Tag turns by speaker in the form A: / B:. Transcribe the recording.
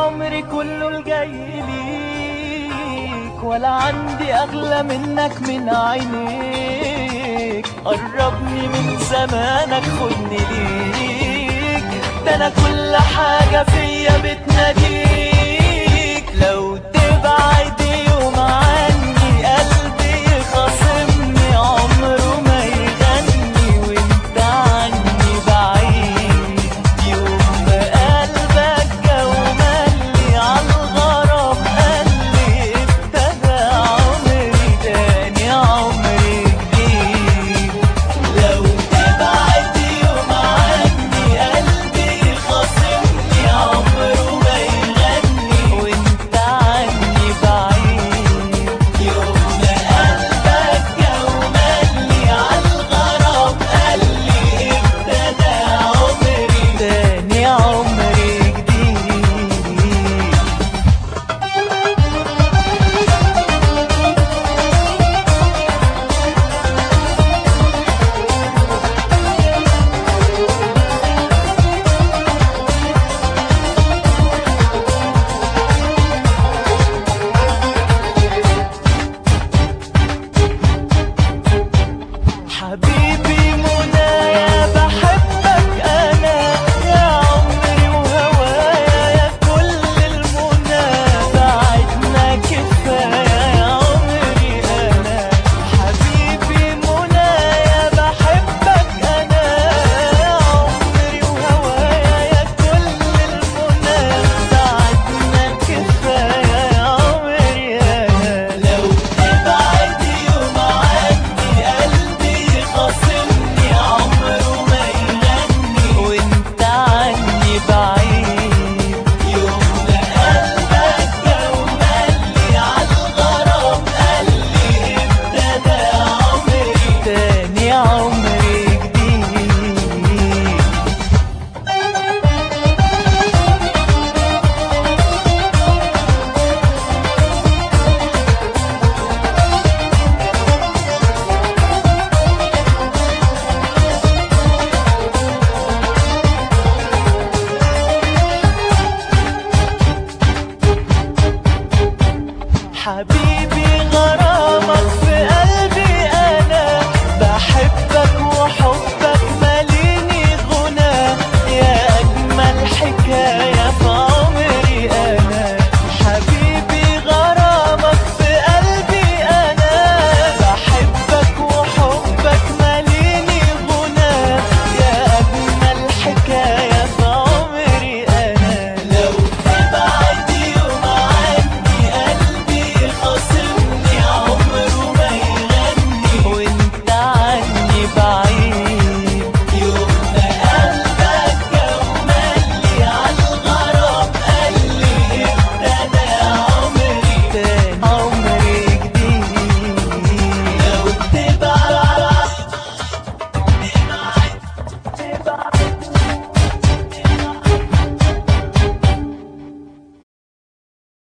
A: عمري كله الجاي ليك ولا عندي اغلى منك من عينيك قربني من زمانك خدني ليك ده انا كل حاجة فيا بتناديك لو تبعد يوم عني قلبي يخاصمني عمره ما يغني وانت عني بعيد يوم ما قلبك جو ملي عالغرام قالي ابتدى عمري تاني عمري جديد لو تبعد يوم عني قلبي يخاصمني عمره ما يغني وانت عني بعيد يوم ما قلبك جو ملي عالغرام قالي ابتدى عمري تاني عمري جديد حبيبي منايا بحبك انا يا عمري وهوايا يا كل المنى بعدنا كفايه يا عمري انا حبيبي منايا بحبك انا يا عمري وهوايا يا كل المنى بعدنا كفايه يا عمري انا لو تبعد يوم عني قلبي يخاصمني عمره ما يغني وانت عني بعيد يوم ما قلبك جو ملي عالغرام قالي ابتدى عمري تاني عمري جديد حبيبي